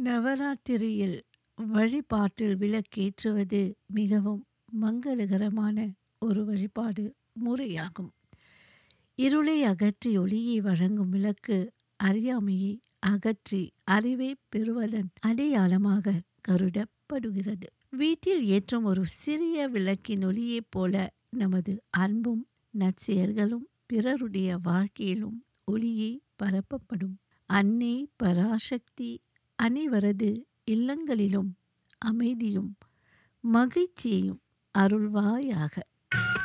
நவராத்திரியில் வழிபாட்டில் விளக்கேற்றுவது மிகவும் மங்களகரமான ஒரு வழிபாடு முறையாகும் இருளை அகற்றி ஒளியை வழங்கும் விளக்கு அறியாமையை அகற்றி அறிவை பெறுவதன் அடையாளமாக கருதப்படுகிறது வீட்டில் ஏற்றும் ஒரு சிறிய விளக்கின் ஒளியைப் போல நமது அன்பும் நற்செயல்களும் பிறருடைய வாழ்க்கையிலும் ஒளியை பரப்பப்படும் அன்னை பராசக்தி அனைவரது இல்லங்களிலும் அமைதியும் மகிழ்ச்சியையும் அருள்வாயாக